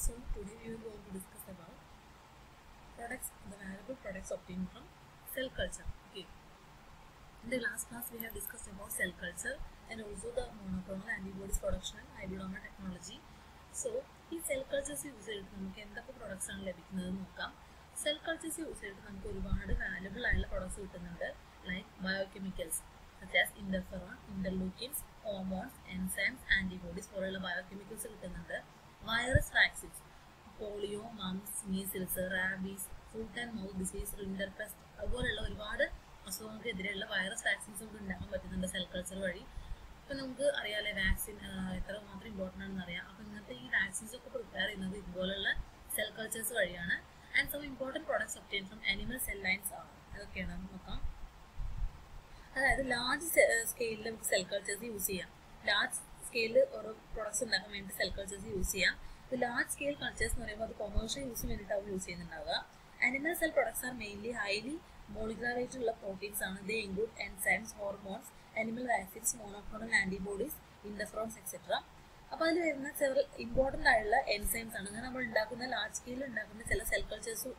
So today we will going to discuss about products, the valuable products obtained from cell culture. Okay. In the last class we have discussed about cell culture and also the monoclonal antibodies production and hybridoma technology. So ഈ cell cultures use ചെയ്തിട്ട് നമുക്ക് എന്തൊക്കെ products ആണ് ലഭിക്കുന്നത് നോക്കാം cell cultures use ചെയ്തിട്ട് നമുക്ക് ഒരുപാട് വാല്യുബിൾ ആയിട്ടുള്ള പ്രൊഡക്ട്സ് കിട്ടുന്നുണ്ട് like biochemicals such as interferon, interleukins, hormones, enzymes, antibodies പോലെയുള്ള ബയോകെമിക്കൽസ് കിട്ടുന്നുണ്ട് virus vaccines polio mumps measles rabies foot and mouth disease rinderpest അതുപോലെയുള്ള ഒരുപാട് അസുഖങ്ങൾക്കെതിരെയുള്ള വൈറസ് വാക്സിൻസ് നമുക്ക് ഉണ്ടാക്കാൻ പറ്റുന്നുണ്ട് സെൽ കൾച്ചർ വഴി ഇപ്പം നമുക്ക് അറിയാലേ വാക്സിൻ എത്ര മാത്രം ഇമ്പോർട്ടൻ്റ് ആണെന്ന് അറിയാം അപ്പം ഇങ്ങനത്തെ ഈ വാക്സിൻസ് ഒക്കെ പ്രിപ്പയർ ചെയ്യുന്നത് ഇതുപോലുള്ള സെൽ കൾച്ചേഴ്സ് വഴിയാണ് and some important products obtain from animal cell lines ആണ് അതൊക്കെയാണ് നമുക്ക് നോക്കാം അതായത് ലാർജ് സ്കെയിലിൽ നമുക്ക് സെൽ കൾച്ചേഴ്സ് യൂസ് ചെയ്യാം ലാർജ് സ്കെയിലിൽ ഓരോ പ്രൊഡക്ട്സ് ഉണ്ടാക്കാൻ വേണ്ടി സെൽ കൾച്ചേഴ്സ് യൂസ് ചെയ്യാം ഇത് ലാർജ് സ്കെയിൽ കൾച്ചേഴ്സ് എന്ന് പറയുമ്പോൾ അത് കൊമേഴ്ഷ്യൽ യൂസിന് വേണ്ടിയിട്ടാവും യൂസ് ചെയ്യുന്നുണ്ടാവുക animal cell products are mainly highly molecular ഉള്ള പ്രോട്ടീൻസ് ആണ് they include enzymes hormones animal vaccines monoclonal antibodies interferons etcetera അപ്പോൾ അതിൽ വരുന്ന ചെറു ഇമ്പോർട്ടൻ്റ് ആയിട്ടുള്ള എൻസൈംസ് ആണ് അങ്ങനെ നമ്മൾ ഉണ്ടാക്കുന്ന ലാർജ് സ്കെയിലിൽ ഉണ്ടാക്കുന്ന ചില സെൽ കൾച്ചേഴ്സ്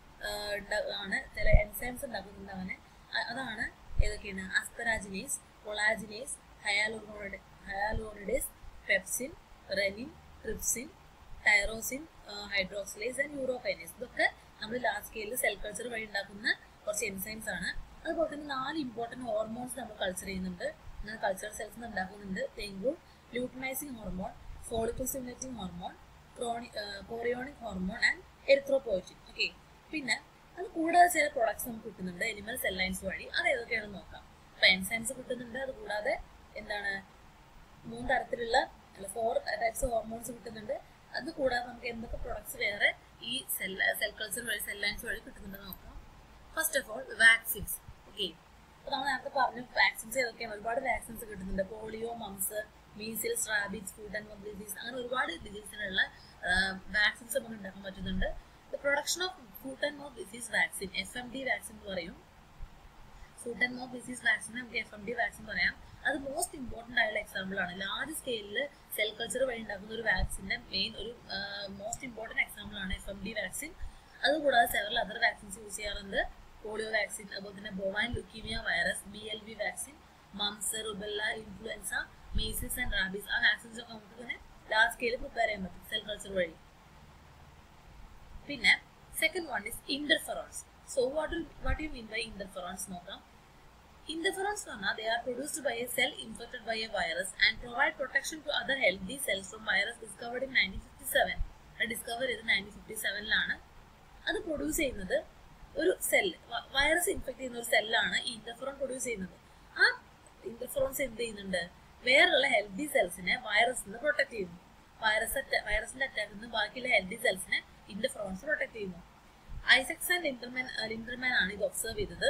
ആണ് ചില എൻസൈംസ് ഉണ്ടാക്കുന്നുണ്ട് അങ്ങനെ അതാണ് ഏതൊക്കെയാണ് asparaginase collagenase hyaluronid hyaluronidase pepsin rennin trypsin tyrosine hydroxylase and urokinase ഇതൊക്കെ നമ്മൾ ലാർജ് സ്കെയിലിൽ സെൽ കൾച്ചർ വഴി ഉണ്ടാക്കുന്ന കുറച്ച് എൻസൈംസ് ആണ് അതുപോലെ തന്നെ നാല് ഇമ്പോർട്ടൻറ്റ് ഹോർമോൺസ് നമ്മൾ കൾച്ചർ ചെയ്യുന്നുണ്ട് അങ്ങനെ കൾച്ചർ സെൽസ് ഉണ്ടാക്കുന്നുണ്ട് തെങ്കു luteinizing hormone follicle stimulating hormone ക്രോണി chorionic hormone and erythropoietin okay പിന്നെ അത് കൂടാതെ ചില പ്രൊഡക്ട്സ് നമുക്ക് കിട്ടുന്നുണ്ട് എനിമൽ സെൽ ലൈൻസ് വഴി അത് ഏതൊക്കെയാണെന്ന് നോക്കാം അപ്പൊ എൻസൈംസ് കിട്ടുന്നുണ്ട് അത് കൂടാതെ എന്താണ് മൂന്ന് തരത്തിലുള്ള അല്ല ഫോർ ടൈപ്സ് ഹോർമോൺസ് കിട്ടുന്നുണ്ട് അത് കൂടാതെ നമുക്ക് എന്തൊക്കെ പ്രൊഡക്ട്സ് വേറെ ഈ സെൽ സെൽ കൾച്ചർ വഴി സെൽ ലൈൻസ് വഴി കിട്ടുന്നുണ്ടെന്ന് നോക്കാം first of all vaccines okay അപ്പൊ നമ്മൾ നേരത്തെ പറഞ്ഞു വാക്സിൻസ് ഏതൊക്കെയാണ് ഒരുപാട് വാക്സിൻസ് കിട്ടുന്നുണ്ട് polio mumps measles rabbits foot and mouth disease അങ്ങനെ ഒരുപാട് ഡിസീസിനുള്ള വാക്സിൻസ് നമുക്ക് ഉണ്ടാക്കാൻ പറ്റുന്നുണ്ട് the production of foot and mouth disease vaccine F M D vaccine എന്ന് പറയും foot and mouth disease vaccine നമുക്ക് എഫ് എം ഡി വാക്സിൻ പറയാം അത് മോസ്റ്റ് ഇമ്പോർട്ടൻ്റ് ആയുള്ള എക്സാമ്പിൾ ആണ് ലാർജ് സ്കെയിലിൽ സെൽ കൾച്ചർ വഴി ഉണ്ടാക്കുന്ന ഒരു വാക്സിന്റെ മെയിൻ ഒരു മോസ്റ്റ് ഇമ്പോർട്ടൻറ്റ് എക്സാമ്പിൾ ആണ് എഫ് എം ഡി വാക്സിൻ അതുകൂടാതെ സെവറൽ അതർ വാക്സിൻസ് യൂസ് ചെയ്യാറുണ്ട് പോളിയോ വാക്സിൻ അതുപോലെ തന്നെ bovine leukaemia virus B L V vaccine mumps rubella influenza measles and rabies ആ വാക്സിൻസ് ഒക്കെ നമുക്ക് തന്നെ ലാർജ് സ്കെയിലിൽ പ്രിപ്പയർ ചെയ്യാൻ പറ്റും സെൽ കൾച്ചർ വഴി പിന്നെ second one is interferons so what what you mean by interferons നോക്കാം ഇന്റർഫെറോൺസ് പറഞ്ഞാൽ they are produced by a cell infected by a virus and provide protection to other healthy cells from virus discovered in nineteen fifty seven അത് discover ചെയ്ത് nineteen fifty സെവനിലാണ് അത് produce ചെയ്യുന്നത് ഒരു cell virus infect ചെയ്യുന്ന ഒരു സെല്ലാണ് ഈ interferon produce ചെയ്യുന്നത് ആ ഇന്റർഫെറോൺസ് എന്ത് ചെയ്യുന്നുണ്ട് വേറെയുള്ള ഹെൽത്തി സെൽസിനെ വൈറസിൽ നിന്ന് പ്രൊട്ടക്ട് ചെയ്യുന്നു വൈറസ് വൈറസിന്റെ അറ്റാക്കിൽ നിന്ന് ബാക്കിയുള്ള ഹെൽത്തി സെൽസിനെ ഇന്റർഫെറോൺസ് പ്രൊട്ടക്ട് ചെയ്യുന്നു ഐസക്സ് ആൻഡ് ലിൻഡർമാൻ ലിൻഡർമാൻ ആണ് ഇത് ഒബ്സർവ് ചെയ്തത്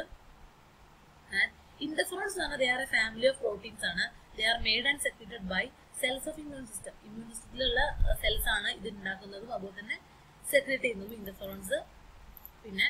ഇന്റർഫെറോൺസ് ആണ് they are a family of proteins ആണ് they are made and secreted by cells of immune system immune സിസ്റ്റത്തിലുള്ള സെൽസ് ആണ് ഇത് ഉണ്ടാക്കുന്നതും അതുപോലെ തന്നെ സെക്രറ്റ് ചെയ്യുന്നതും ഇന്റർഫെറോൺസ് പിന്നെ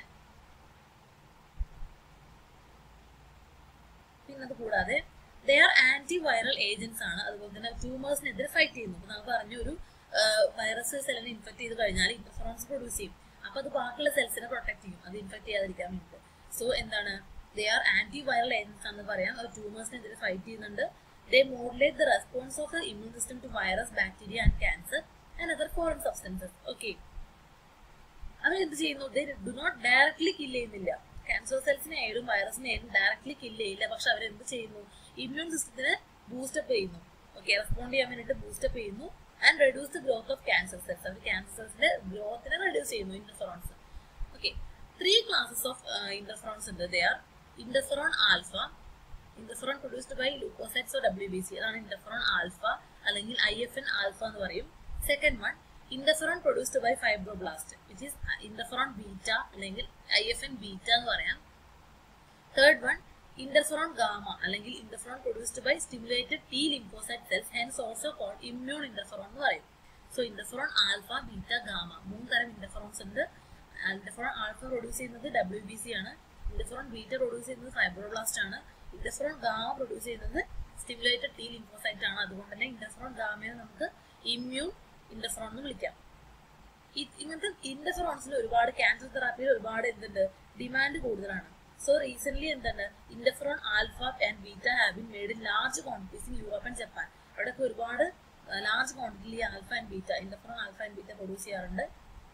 പിന്നെ അത് കൂടാതെ they are antiviral agents ആണ് അതുപോലെ തന്നെ ട്യൂമേഴ്സിനെതിരെ ഫൈറ്റ് ചെയ്യുന്നു അപ്പൊ നമുക്ക് പറഞ്ഞു ഒരു വൈറസ് സെല്ലിനെ ഇൻഫെക്ട് ചെയ്ത് കഴിഞ്ഞാൽ ഇന്റർഫെറോൺസ് പ്രൊഡ്യൂസ് ചെയ്യും അപ്പൊ അത് ബാക്കിയുള്ള സെൽസിനെ പ്രൊട്ടക്ട് ചെയ്യും അത് ഇൻഫെക്ട് ചെയ്യാതിരിക്കാൻ വേണ്ടിയിട്ട് സോ എന്താണ് they are antiviral agents എന്ന് പറയാം അത് ട്യൂമേഴ്സിനെതിരെ ഫൈറ്റ് ചെയ്യുന്നുണ്ട് they modulate the response of the immune system to virus bacteria and cancer and other foreign substances okay അവർ എന്ത് ചെയ്യുന്നു they do not directly kill ചെയ്യുന്നില്ല ക്യാൻസർ സെൽസിനെ ആയാലും വൈറസിനെ ആയാലും ഡയറക്ട്ലി കില്ല് ചെയ്യില്ല പക്ഷെ അവർ എന്ത് ചെയ്യുന്നു ഇമ്മ്യൂൺ സിസ്റ്റത്തിനെ ബൂസ്റ്റപ്പ് ചെയ്യുന്നു ഓക്കെ റെസ്പോണ്ട് ചെയ്യാൻ വേണ്ടിയിട്ട് ബൂസ്റ്റപ്പ് ചെയ്യുന്നു and reduce the growth of cancer cells അവർ ക്യാൻസർ സെൽസിന്റെ ഗ്രോത്തിനെ റെഡ്യൂസ് ചെയ്യുന്നു interferons okay three classes of interferons ഉണ്ട് they are interferon alpha interferon produced by leukocytes or W B C അതാണ് ഇന്റർഫെറോൺ ആൽഫ അല്ലെങ്കിൽ ഐ എഫ് എൻ ആൽഫ എന്ന് പറയും second one interferon produced by fibroblast which is interferon beta അല്ലെങ്കിൽ I F N beta എന്ന് പറയാം third one interferon gamma അല്ലെങ്കിൽ interferon produced by stimulated T lymphocyte cells hence also called immune interferon എന്ന് പറയും so interferon alpha beta gamma മൂന്ന് തരം interferons ഉണ്ട് interferon alpha produce ചെയ്യുന്നത് ഡബ്ല്യു ബി സി ആണ് ഇന്റർഫെറോൺ ബീറ്റ പ്രൊഡ്യൂസ് ചെയ്യുന്നത് fibroblast ആണ് ഇന്റർഫെറോൺ ഗാമ പ്രൊഡ്യൂസ് ചെയ്യുന്നത് സ്റ്റിമുലേറ്റഡ് ടി ലിംഫോസൈറ്റ് ആണ് അതുകൊണ്ട് തന്നെ ഇന്റർഫെറോൺ ഗാമയെ നമുക്ക് ഇമ്മ്യൂൺ ഇന്റർഫെറോൺ എന്ന് വിളിക്കാം ഇങ്ങനത്തെ ഇന്റർഫെറോൺസിൽ ഒരുപാട് ക്യാൻസർ തെറാപ്പിയിൽ ഒരുപാട് എന്തുണ്ട് ഡിമാൻഡ് കൂടുതലാണ് സോ റീസെന്റ് എന്താണ് interferon alpha and beta have been made in large quantities in Europe and Japan അവിടെയൊക്കെ ഒരുപാട് ലാർജ് ക്വാണ്ടിറ്റിയിൽ alpha and beta interferon alpha and beta produce ചെയ്യാറുണ്ട്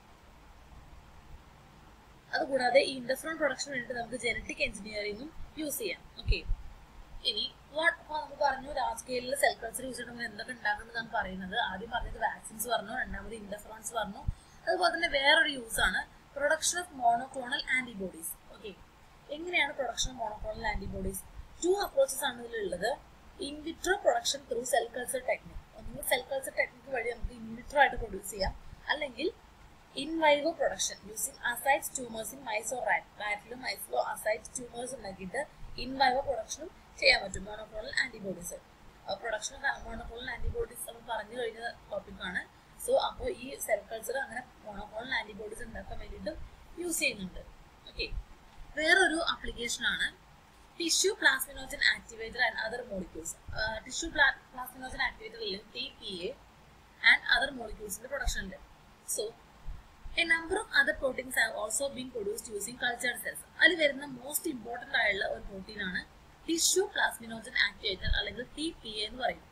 അതുകൂടാതെ ഈ ഇന്റർഫെറോൺ പ്രൊഡക്ഷൻ വേണ്ടിയിട്ട് നമുക്ക് ജനറ്റിക് എഞ്ചിനീയറിംഗും യൂസ് ചെയ്യാം ഓക്കെ ഇനി വാട്ട് നമുക്ക് പറഞ്ഞു ലാർജ് സ്കെയിലിൽ സെൽ കൾച്ചർ യൂസ് ചെയ്തിട്ട് നമ്മൾ എന്തൊക്കെ ഉണ്ടാക്കുന്നതാണ് പറയുന്നത് ആദ്യം പറഞ്ഞത് വാക്സിൻസ് പറഞ്ഞു രണ്ടാമത് ഇന്റർഫെറോൺസ് പറഞ്ഞു അതുപോലെ തന്നെ വേറൊരു യൂസ് ആണ് production of monoclonal antibodies okay എങ്ങനെയാണ് production of monoclonal antibodies two approaches ആണ് ഇതിലുള്ളത് in vitro production through cell culture technique ഒന്നുകിൽ സെൽ കൾച്ചർ ടെക്നിക് വഴി നമുക്ക് ഇൻവിട്രോ ആയിട്ട് പ്രൊഡ്യൂസ് ചെയ്യാം അല്ലെങ്കിൽ in vivo production using ascites tumours in mice or rat റാറ്റിലും മൈസിലോ അസൈഡ് ട്യൂമേഴ്സ് ഉണ്ടാക്കിയിട്ട് ഇൻ വൈവോ പ്രൊഡക്ഷനും ചെയ്യാൻ പറ്റും monoclonal antibodies production of monoclonal antibodies നമ്മൾ പറഞ്ഞു കഴിഞ്ഞ ടോപ്പിക്കാണ് സോ അപ്പോൾ ഈ സെൽ കൾച്ചർ അങ്ങനെ മോണോക്ലോണൽ ആന്റിബോഡീസ് ഉണ്ടാക്കാൻ വേണ്ടിയിട്ട് യൂസ് ചെയ്യുന്നുണ്ട് ഓക്കെ വേറൊരു ആപ്ലിക്കേഷൻ ആണ് tissue plasminogen activator and other molecules tissue plasminogen activator അല്ലെങ്കിൽ T P A and other മോളിക്യൂൾസിന്റെ പ്രൊഡക്ഷൻ ഉണ്ട് so a number of other proteins have also been produced using cultured cells അതിൽ വരുന്ന most important ആയുള്ള ഒരു protein ആണ് tissue plasminogen activator അല്ലെങ്കിൽ T P A എന്ന് പറയും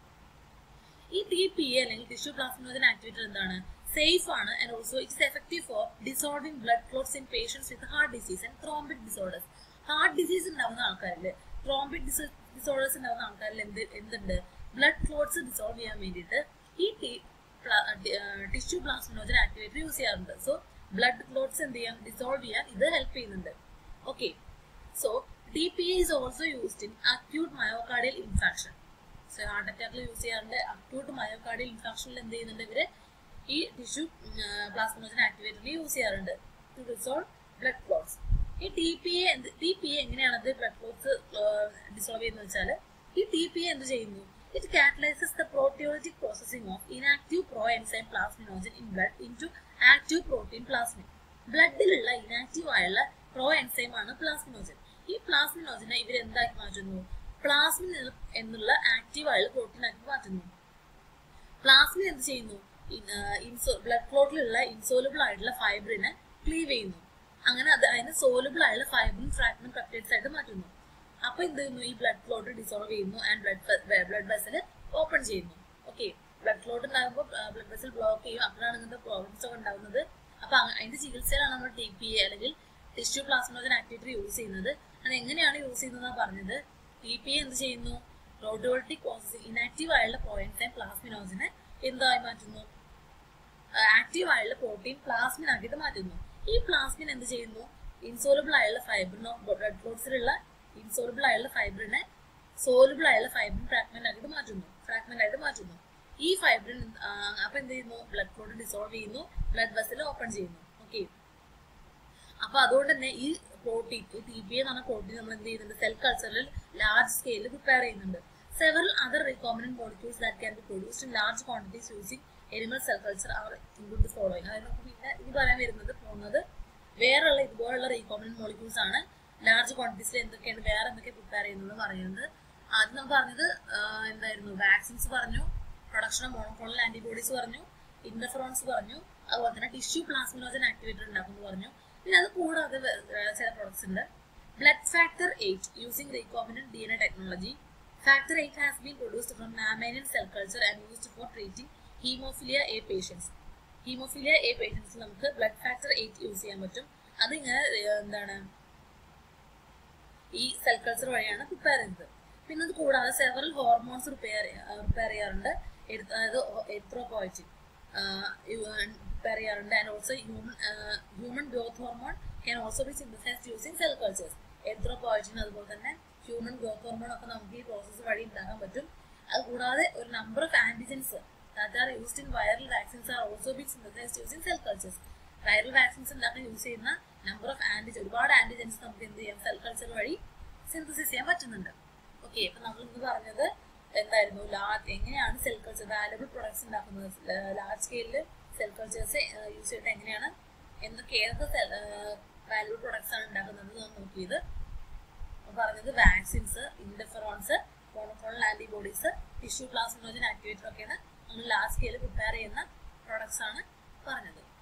ഈ ടി പി എ അല്ലെങ്കിൽ ടിഷ്യൂ പ്ലാസ്മിനോജൻ ആക്ടിവേറ്റർ എന്താണ് സേഫ് ആണ് and also it's effective for dissolving blood clots in patients with heart disease and thrombic disorders heart disease ഉണ്ടാവുന്ന ആൾക്കാരിൽ ത്രോംബിക് disorders ഉണ്ടാവുന്ന ആൾക്കാരിൽ എന്ത് എന്തുണ്ട് ബ്ലഡ് ക്ലോട്ട്സ് ഡിസോൾവ് ചെയ്യാൻ വേണ്ടിയിട്ട് ഈ T tissue plasminogen activator use ചെയ്യാറുണ്ട് സോ ബ്ലഡ് ക്ലോട്ട്സ് എന്ത് ചെയ്യാൻ ഡിസോൾവ് ചെയ്യാൻ ഇത് ഹെൽപ്പ് ചെയ്യുന്നുണ്ട് okay so D P is also used in acute myocardial infection so heart അറ്റാക്കിൽ യൂസ് ചെയ്യാറുണ്ട് അക്യൂട്ട് മയോകാർഡിയൽ ഇൻഫെക്ഷനിൽ എന്ത് ചെയ്യുന്നുണ്ട് ഇവര് ഈ ടിഷ്യൂ പ്ലാസ്മിനോജൻ ആക്ടിവേറ്ററിന് യൂസ് ചെയ്യാറുണ്ട് ടു ഡിസോൾവ് ബ്ലഡ് ക്ലോട്ട്സ് ഈ T P A T P A എങ്ങനെയാണ് അത് ബ്ലഡ് ക്ലോട്ട്സ് ഡിസോൾവ് ചെയ്യുന്നത് വെച്ചാൽ ഈ ടി പി എ എന്ത് ചെയ്യുന്നു it catalyses the proteologic processing of inactive pro enzyme plasminogen in blood into active protein plasmin ബ്ലഡിലുള്ള inactive ആയുള്ള പ്രോ എൻസൈം ആണ് പ്ലാസ്മിനോജൻ ഈ പ്ലാസ്മിനോജനെ ഇവർ എന്താക്കി മാറ്റുന്നു പ്ലാസ്മിൻ എന്നുള്ള ആക്റ്റീവ് ആയുള്ള പ്രോട്ടീൻ ആക്കി മാറ്റുന്നു പ്ലാസ്മിൻ എന്ത് ചെയ്യുന്നു ഇൻസോ ബ്ലഡ് ക്ലോട്ടിലുള്ള ഇൻസോലബിൾ ആയിട്ടുള്ള ഫൈബ്രിനെ ക്ലീവ് ചെയ്യുന്നു അങ്ങനെ അത് അതിന് സോലബിൾ ആയുള്ള ഫൈബ്രിൻ ഫ്രാഗ്മെന്റ് പെപ്റ്റൈഡ്സ് ആയിട്ട് മാറ്റുന്നു അപ്പൊ എന്ത് ചെയ്യുന്നു ഈ ബ്ലഡ് ക്ലോട്ട് ഡിസോൾവ് ചെയ്യുന്നു and blood blood vessel open ചെയ്യുന്നു ഓക്കെ ബ്ലഡ് ക്ലോട്ട് ഉണ്ടാകുമ്പോൾ ബ്ലഡ് വെസൽ ബ്ലോക്ക് ചെയ്യും അപ്പോഴാണ് ഇങ്ങനത്തെ പ്രോബ്ലംസ് ഒക്കെ ഉണ്ടാകുന്നത് അപ്പൊ അതിന്റെ ചികിത്സയിലാണ് നമ്മൾ ടി പി എ അല്ലെങ്കിൽ ടിഷ്യൂ പ്ലാസ്മോജൻ ആക്ടിവേറ്റർ യൂസ് ചെയ്യുന്നത് അത് എങ്ങനെയാണ് യൂസ് ചെയ്യുന്നത് പറഞ്ഞത് ടി പി എ എന്ത് ചെയ്യുന്നു പ്രോട്ടോളിറ്റിക് പ്രോസസ്സിംഗ് ഇനാക്റ്റീവ് ആയുള്ള പോയിന്റ്സ് പ്ലാസ്മിനോജനെ എന്തായി മാറ്റുന്നു ആക്റ്റീവ് ആയുള്ള പ്രോട്ടീൻ പ്ലാസ്മിൻ ആക്കിയിട്ട് മാറ്റുന്നു ഈ പ്ലാസ്മിൻ എന്ത് ചെയ്യുന്നു ഇൻസോലബിൾ ആയുള്ള ഫൈബ്രിനോ ബ്ലഡ് ക്ലോട്ട്സിലുള്ള ഇൻസോലബിൾ ആയുള്ള ഫൈബ്രിനെ സോലബിൾ ആയുള്ള ഫൈബ്രിൻ ഫ്രാഗ്മെന്റ് ആയിട്ട് മാറ്റുന്നു ഫ്രാഗ്മെന്റ് ആയിട്ട് മാറ്റുന്നു ഈ ഫൈബ്രിൻ അപ്പൊ എന്ത് ചെയ്യുന്നു ബ്ലഡ് ക്ലോട്ട് ഡിസോൾവ് ചെയ്യുന്നു ബ്ലഡ് വെസൽ ഓപ്പൺ ചെയ്യുന്നു ഓക്കെ അപ്പൊ അതുകൊണ്ട് തന്നെ ഈ പ്രോട്ടീൻ ഈ ടി ബി എന്ന് പറഞ്ഞ പ്രോട്ടീൻ നമ്മൾ എന്ത് ചെയ്യുന്നുണ്ട് സെൽ കൾച്ചറിൽ ലാർജ് സ്കെയിലിൽ പ്രിപ്പയർ ചെയ്യുന്നുണ്ട് several other recombinant molecules that can be produced in large quantities using animal cell culture അവർ ഇൻക്ലൂഡ് ഫോളോയിങ് അതായത് നമുക്ക് പിന്നെ ഇനി പറയാൻ വരുന്നത് പോകുന്നത് വേറെയുള്ള ഇതുപോലുള്ള റീകോമിനന്റ് മോളിക്യൂൾസ് ആണ് ലാർജ് ക്വാണ്ടിറ്റീസിൽ എന്തൊക്കെയാണ് വേറെ എന്തൊക്കെ പ്രിപ്പയർ ചെയ്യുന്നത് പറയുന്നത് ആദ്യം നമ്മൾ പറഞ്ഞത് എന്തായിരുന്നു വാക്സിൻസ് പറഞ്ഞു പ്രൊഡക്ഷൻ ഓഫ് മോണോക്ലോണൽ ആന്റിബോഡീസ് പറഞ്ഞു ഇന്റർഫെറോൺസ് പറഞ്ഞു അതുപോലെ തന്നെ ടിഷ്യൂ പ്ലാസ്മിനോജൻ ആക്ടിവേറ്റർ ഉണ്ടാക്കുന്നു പറഞ്ഞു പിന്നെ അത് കൂടാതെ ചില പ്രോഡക്ട്സ് ഉണ്ട് blood factor eight using recombinant D N A technology factor eight has been produced from മാമേനിയൻ cell culture and used for treating haemophilia A patients haemophilia A പേഷ്യൻസിൽ നമുക്ക് ബ്ലഡ് ഫാക്ടർ എയ്റ്റ് യൂസ് ചെയ്യാൻ പറ്റും അതിങ്ങനെ എന്താണ് ഈ cell culture വഴിയാണ് prepare ചെയ്യുന്നത് പിന്നെ അത് കൂടാതെ സെവറൽ ഹോർമോൺസ് പ്രിപ്പയർ പ്രിപ്പയർ ചെയ്യാറുണ്ട് അതായത് എത്രോപോയിറ്റിൻ പ്രിപ്പയർ ചെയ്യാറുണ്ട് and also human human growth hormone can also be synthesized using cell cultures erythropoietin അതുപോലെ തന്നെ ഹ്യൂമൻ ഗ്രോത്ത് ഹോർമോൺ ഒക്കെ നമുക്ക് ഈ പ്രോസസ്സ് വഴി ഉണ്ടാക്കാൻ പറ്റും അത് കൂടാതെ ഒരു number of antigens that are used in viral vaccines are also being synthesized using cell cultures. Viral vaccines ഉണ്ടാക്കാൻ യൂസ് ചെയ്യുന്ന നമ്പർ ഓഫ് ആന്റിജൻ ഒരുപാട് ആന്റിജൻസ് നമുക്ക് എന്ത് ചെയ്യാം സെൽ കൾച്ചർ വഴി സിന്തസിസ് ചെയ്യാൻ പറ്റുന്നുണ്ട് ഓക്കെ അപ്പൊ നമ്മൾ ഇന്ന് പറഞ്ഞത് എന്തായിരുന്നു ലാർജ് എങ്ങനെയാണ് സെൽ കൾച്ചർ വാല്യബിൾ പ്രൊഡക്ട്സ് ഉണ്ടാക്കുന്നത് ലാർജ് സ്കെയിലിൽ സെൽ കൾച്ചേഴ്സ് യൂസ് ചെയ്തിട്ട് എങ്ങനെയാണ് എന്തൊക്കെ ഏതൊക്കെ വാല്യബിൾ പ്രൊഡക്ട്സ് ആണ് ഉണ്ടാക്കുന്നത് എന്ന് നോക്കിയത് പറഞ്ഞത് vaccines interferons monoclonal antibodies tissue plasminogen activator ഒക്കെയാണ് നമ്മൾ ലാസ്റ്റ് സ്കെയിൽ പ്രിപ്പയർ ചെയ്യുന്ന പ്രോഡക്ട്സ് ആണ് പറഞ്ഞത്